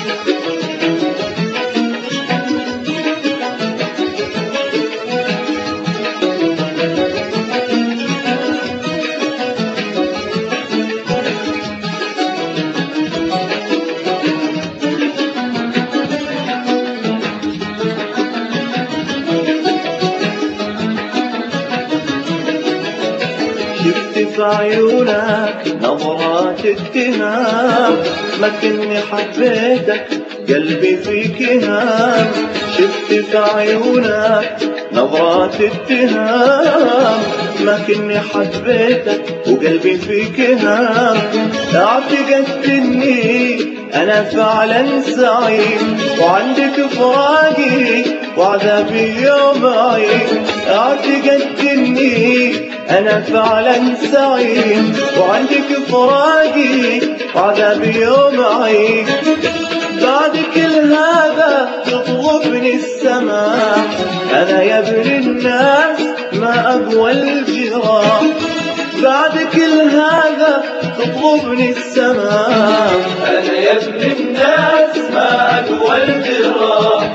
شفت في عيونك نظرات اتهام ما كني حبيتك قلبي فيك هام شفت في عيونك نظرات اتهام ما كني حبيتك وقلبي فيك هام اعتقدت اني انا فعلا سعيد وعندك فراقي وعذابي يوم عيد اعتقدت اني انا فعلا سعيد وعندك فراقي وعذابي يوم عيد بعد كل هذا تطلبني السماء انا يا ابن الناس ما اقوى الجراح بعد كل هذا تطلبني السماء انا يا ابن الناس ما اقوى الجراح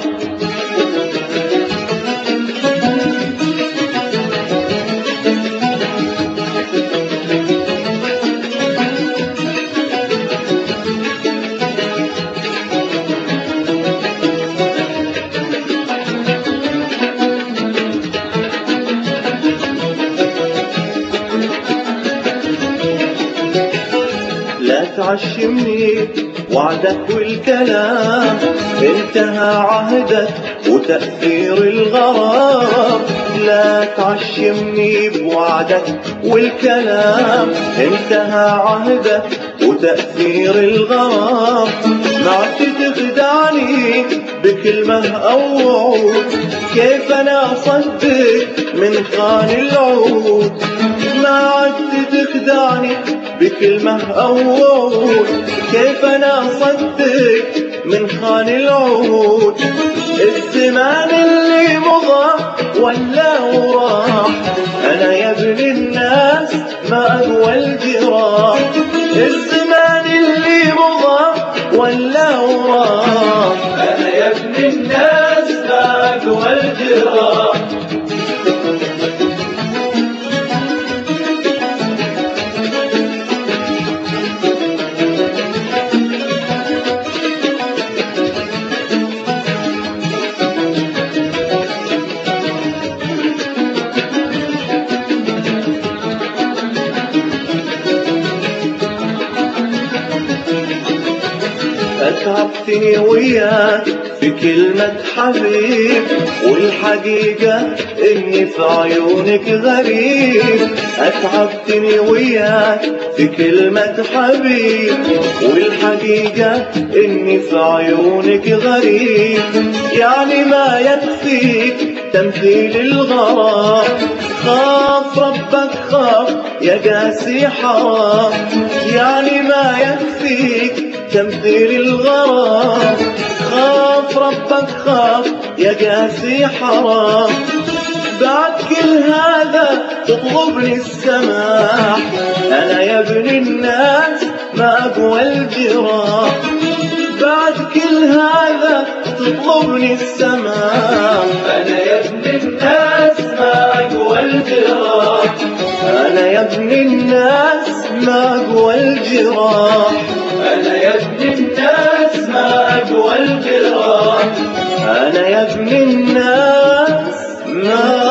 لا تعشمني وعدك والكلام انتهى عهدك وتأثير الغرام لا تعشمني بوعدك والكلام انتهى عهدك وتأثير الغرام ما عدت تخدعني بكلمة أو وعود كيف أنا أصدق من خان العود ما عدت تخدعني بكلمة أو وعود كيف أنا أصدق من خان العهود الزمان اللي مضى ولا وراح أنا يا ابن الناس ما أقوى الجراح الزمان اللي مضى ولا وراح أنا يا ابن الناس ما أقوى الجراح أتعبتني وياك في كلمة حبيب والحقيقة إني في عيونك غريب أتعبتني وياك في كلمة حبيب والحقيقة إني في عيونك غريب يعني ما يكفيك تمثيل الغرام خاف ربك خاف يا قاسي حرام يعني ما يكفيك تمثيل الغرام خاف ربك خاف يا قاسي حرام بعد كل هذا تطلبني السماح انا يا ابن الناس ما اقوى الجراح بعد كل هذا تطلبني السماح انا يا ابن الناس ما اقوى الجراح انا يا ابن الناس ما اقوى الجراح انا يا ابن الناس ما اقوى الجراح انا يا ابن الناس ما